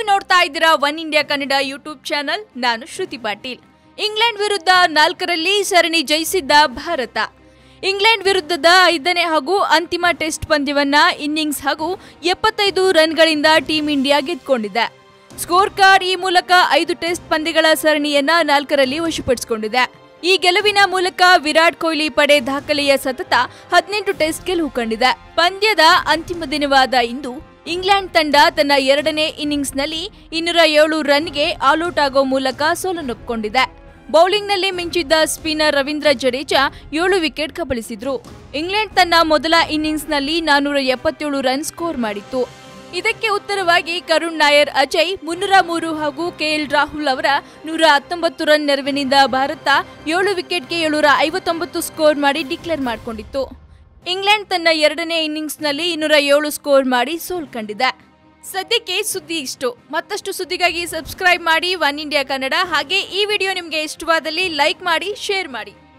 ನೀವು ನೋಡ್ತಾ ಇದ್ದೀರಾ one India Kannada YouTube channel ನಾನು ಶ್ರುತಿ ಪಾಟೀಲ್ ಇಂಗ್ಲೆಂಡ್ ವಿರುದ್ಧ ನಾಲ್ಕರಲ್ಲಿ ಸರಣಿ ಜಯಿಸಿದ್ದ ಭಾರತ ಇಂಗ್ಲೆಂಡ್ ವಿರುದ್ಧದ ಐದನೇ ಹಾಗೂ ಅಂತಿಮ ಟೆಸ್ಟ್ ಪಂದ್ಯವನ್ನ ಇನ್ನಿಂಗ್ಸ್ ಹಾಗೂ ಎಪ್ಪತ್ತೈದು ರನ್ಗಳಿಂದ ಟೀಂ ಇಂಡಿಯಾ ಗೆದ್ದುಕೊಂಡಿದೆ ಸ್ಕೋರ್ ಕಾರ್ಡ್ ಈ ಮೂಲಕ ಐದು ಟೆಸ್ಟ್ ಪಂದ್ಯಗಳ ಸರಣಿಯನ್ನ ನಾಲ್ಕರಲ್ಲಿ ವಶಪಡಿಸಿಕೊಂಡಿದೆ ಈ ಗೆಲುವಿನ ಮೂಲಕ ವಿರಾಟ್ ಕೊಹ್ಲಿ ಪಡೆ ದಾಖಲೆಯ ಸತತ ಹದಿನೆಂಟು ಟೆಸ್ಟ್ ಗೆಲುವು ಕಂಡಿದೆ ಪಂದ್ಯದ ಅಂತಿಮ ದಿನವಾದ ಇಂದು ಇಂಗ್ಲೆಂಡ್ ತಂಡ ತನ್ನ ಎರಡನೇ ಇನ್ನಿಂಗ್ಸ್ನಲ್ಲಿ ಇನ್ನೂರ ಏಳು ರನ್ಗೆ ಆಲ್ಔಟ್ ಆಗೋ ಮೂಲಕ ಸೋಲನ್ನೊಪ್ಪಿಕೊಂಡಿದೆ ಬೌಲಿಂಗ್ನಲ್ಲಿ ಮಿಂಚಿದ್ದ ಸ್ಪಿನ್ನರ್ ರವೀಂದ್ರ ಜಡೇಜಾ ಏಳು ವಿಕೆಟ್ ಕಬಳಿಸಿದ್ರು ಇಂಗ್ಲೆಂಡ್ ತನ್ನ ಮೊದಲ ಇನ್ನಿಂಗ್ಸ್ನಲ್ಲಿ ನಾನೂರ ಎಪ್ಪತ್ತೇಳು ರನ್ ಸ್ಕೋರ್ ಮಾಡಿತ್ತು ಇದಕ್ಕೆ ಉತ್ತರವಾಗಿ ಕರುಣ್ ನಾಯರ್ ಅಜಯ್ ಮುನ್ನೂರ ಮೂರು ಹಾಗೂ ಕೆಎಲ್ ರಾಹುಲ್ ಅವರ ನೂರ ಹತ್ತೊಂಬತ್ತು ರನ್ ನೆರವಿನಿಂದ ಭಾರತ ಏಳು ವಿಕೆಟ್ಗೆ ಏಳ್ನೂರ ಐವತ್ತೊಂಬತ್ತು ಸ್ಕೋರ್ ಮಾಡಿ ಡಿಕ್ಲೇರ್ ಮಾಡಿಕೊಂಡಿತ್ತು ಇಂಗ್ಲೆಂಡ್ ತನ್ನ ಎರಡನೇ ಇನ್ನಿಂಗ್ಸ್ನಲ್ಲಿ ಇನ್ನೂರ ಏಳು ಸ್ಕೋರ್ ಮಾಡಿ ಸೋಲ್ ಕಂಡಿದೆ ಸದ್ಯಕ್ಕೆ ಸುದ್ದಿ ಇಷ್ಟು ಮತ್ತಷ್ಟು ಸುದ್ದಿಗಾಗಿ ಸಬ್ಸ್ಕ್ರೈಬ್ ಮಾಡಿ ಒನ್ ಇಂಡಿಯಾ ಕನ್ನಡ ಹಾಗೆ ಈ ವಿಡಿಯೋ ನಿಮಗೆ ಇಷ್ಟವಾದಲ್ಲಿ ಲೈಕ್ ಮಾಡಿ ಶೇರ್ ಮಾಡಿ